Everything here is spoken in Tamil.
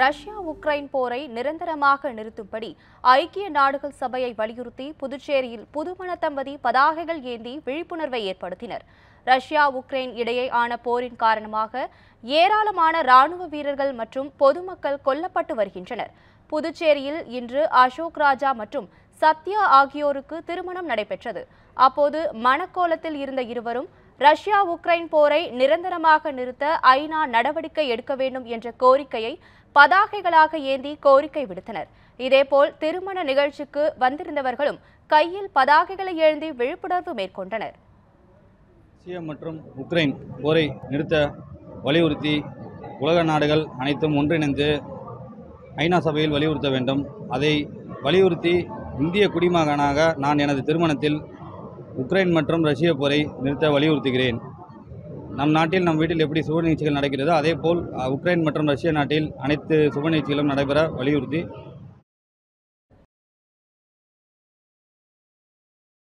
ரஷ்யா உக்ரைன் போரை நிரந்தரமாக நிறுத்தும்படி ஐக்கிய நாடுகள் சபையை வலியுறுத்தி புதுச்சேரியில் புதுமண தம்பதி பதாகைகள் ஏந்தி விழிப்புணர்வை ஏற்படுத்தினர் ரஷ்யா உக்ரைன் இடையே ஆன போரின் காரணமாக ஏராளமான ராணுவ வீரர்கள் மற்றும் பொதுமக்கள் கொல்லப்பட்டு வருகின்றனர் புதுச்சேரியில் இன்று அசோக் ராஜா மற்றும் சத்யா ஆகியோருக்கு திருமணம் நடைபெற்றது அப்போது மணக்கோலத்தில் இருந்த இருவரும் ரஷ்யா உக்ரைன் போரை நிரந்தரமாக நிறுத்த ஐநா நடவடிக்கை எடுக்க வேண்டும் என்ற கோரிக்கையை பதாகைகளாக ஏந்தி கோரிக்கை விடுத்தனர் இதேபோல் திருமண நிகழ்ச்சிக்கு வந்திருந்தவர்களும் கையில் பதாகைகளை ஏந்தி விழிப்புணர்வு மேற்கொண்டனர் ரஷ்யா மற்றும் உக்ரைன் போரை நிறுத்த வலியுறுத்தி உலக நாடுகள் அனைத்தும் ஒன்றிணைந்து ஐநா சபையில் வலியுறுத்த வேண்டும் அதை வலியுறுத்தி இந்திய குடிமகனாக நான் எனது திருமணத்தில் உக்ரைன் மற்றும் ரஷ்ய போரை நிறுத்த வலியுறுத்துகிறேன் நம் நாட்டில் நம் வீட்டில் எப்படி சுப நிகழ்ச்சிகள் நடக்கிறதோ அதேபோல் அஹ், உக்ரைன் மற்றும் ரஷ்ய நாட்டில் அனைத்து சுப நிகழ்ச்சிகளும் நடைபெற வலியுறுத்தி